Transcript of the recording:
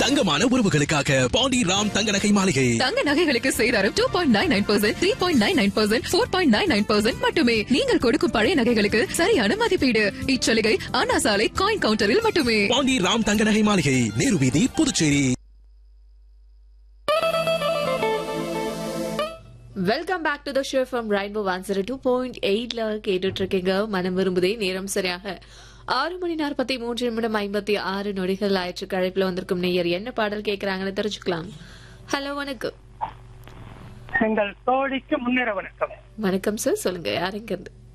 தங்கமான உறவுகளுக்காக பாண்டி ராம் தங்க நகை மாளிகை தங்க நகைகளுக்கு சேதாரம் two point nine nine percent three point nine nine percent four point nine nine percent மட்டுமே நீங்கள் கொடுக்கும் பழைய நகைகளுக்கு சரியான மதிப்பீடு இச்சலுகை அண்ணா சாலை காயின் கவுண்டரில் மட்டுமே பாண்டி ராம் தங்க நகை மாளிகை நேரு வீதி Puducherry welcome back to the show from rainbow one zero two point எயிட்ல கேட்டுட்டு இருக்கீங்க மனம் விரும்புதே நேரம் சரியாக ஆறு மணி நாற்பத்தி மூன்று நிமிடம் ஐம்பத்தி ஆறு நொடிகள் ஆயிற்று கழைப்புல வந்திருக்கும் நேயர் என்ன பாடல் கேட்கறாங்கன்னு தெரிஞ்சுக்கலாம் ஹலோ வணக்கம் எங்கள் தோழிக்கு முன்னிற வணக்கம் வணக்கம் சார் சொல்லுங்க யாருங்க இருந்து